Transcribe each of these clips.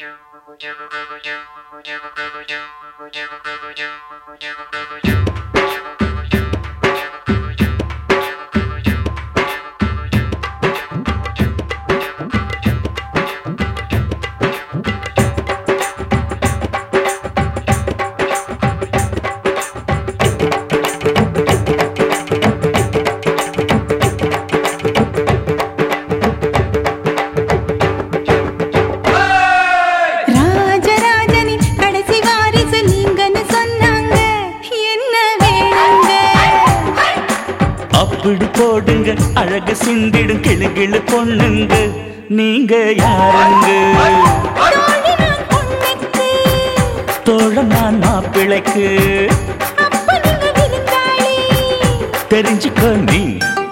ராஜராஜனின் கடைசி வாரிசு நீங்கன்னு சொன்னாங்க என்ன வேணுங்க அப்படி போடுங்க அழகு சிந்திடும் கிளு கிளு பொண்ணுங்க நீங்க யாருங்க தோழி நான் பொண்ணுக்கு தோழம் நான் மாப்பிளைக்கு அப்ப நீங்க விருந்தாளி தெரிஞ்சுக்கோ நீ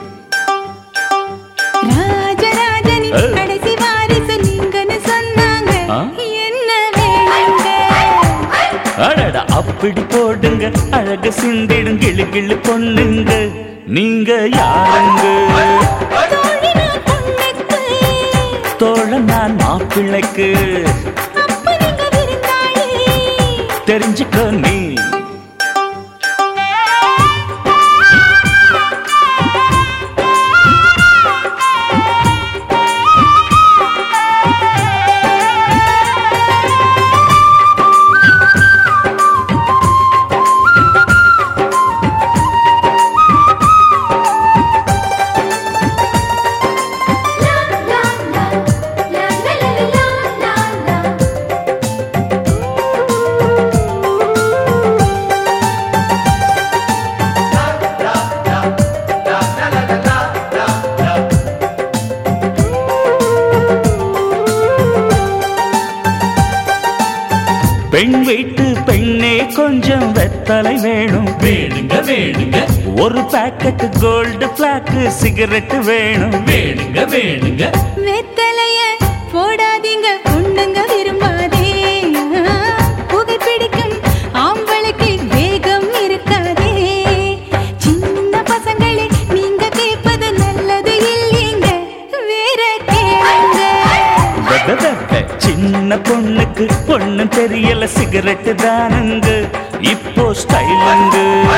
ராஜராஜனின் ஏ. கடைசி வாரிசு நீங்கன்னு சொன்னாங்க ஆ? என்ன வேணுங்க அடடா அப்படி போடுங்க அழகு சிந்திடும் கிளு கிளு பொண்ணுங்க நீங்க யாருங்க தோழி நான் பொண்ணுக்கு தோழம் நான் மாப்பிளைக்கு அப்ப நீங்க விருந்தாளி தெரிஞ்சுக்கோ நீ பெண் வீட்டு பெண்ணே கொஞ்சம் வெத்தலை வேணும் வேணுங்க வேணுங்க ஒரு பாக்கெட் கோல்டு பிளாக் சிகரெட் வேணும் வேணுங்க வேணுங்க வெத்தலைய போடாதீங்க பொண்ணுங்க விரும்பாதே புகைப்பிடிக்கும் ஆம்பளைக்கு வேகம் இருக்காதே சின்ன பசங்களே நீங்க கேட்பது நல்லது இல்லைங்க வேற கேளுங்க வெதவெத, சின்ன பொண்ணுக்கு பொண்ணு தெரியல சிகரெட் தானுங்க இப்போ ஸ்டைலுங்க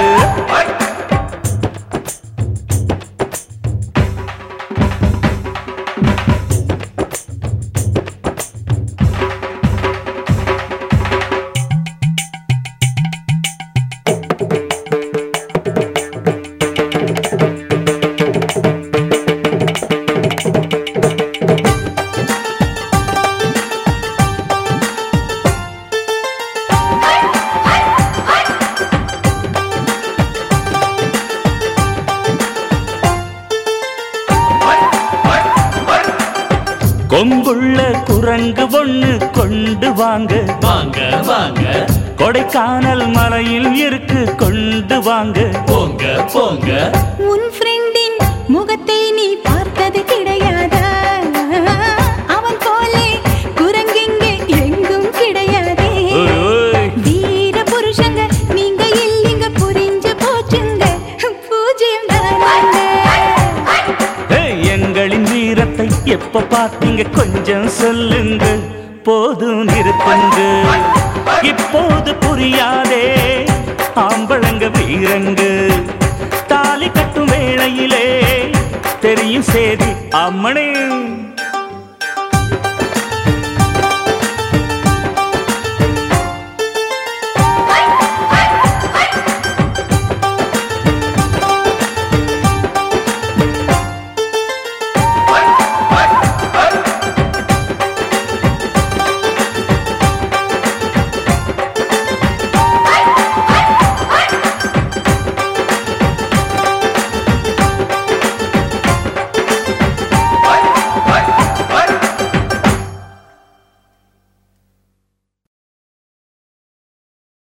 கொங்குள்ள குரங்கு ஒண்ணு கொண்டு வாங்க வாங்க வாங்க கொடைக்கானல் மலையில் இருக்கு கொண்டு வாங்க போங்க போங்க உன் ஃப்ரெண்டின் முகத்தை நீ பார்த்தது கிடையாதா அவன் போலே குரங்கிங்கே எங்கும் கிடையாதே ஓய், ஓய். வீர புருஷங்க நீங்க இல்லைங்க புரிஞ்சு போச்சுங்க பூஜ்யம் தானாங்க ஏய், எங்களின் வீரத்தை எப்ப பார்த்தீங்க கொஞ்சம் சொல்லுங்க போதும் நிறுத்துங்க இப்போது புரியாதே ஆம்பளங்க வீரங்க தாலி கட்டும் வேளையிலே தெரியும் சேதி அம்மனே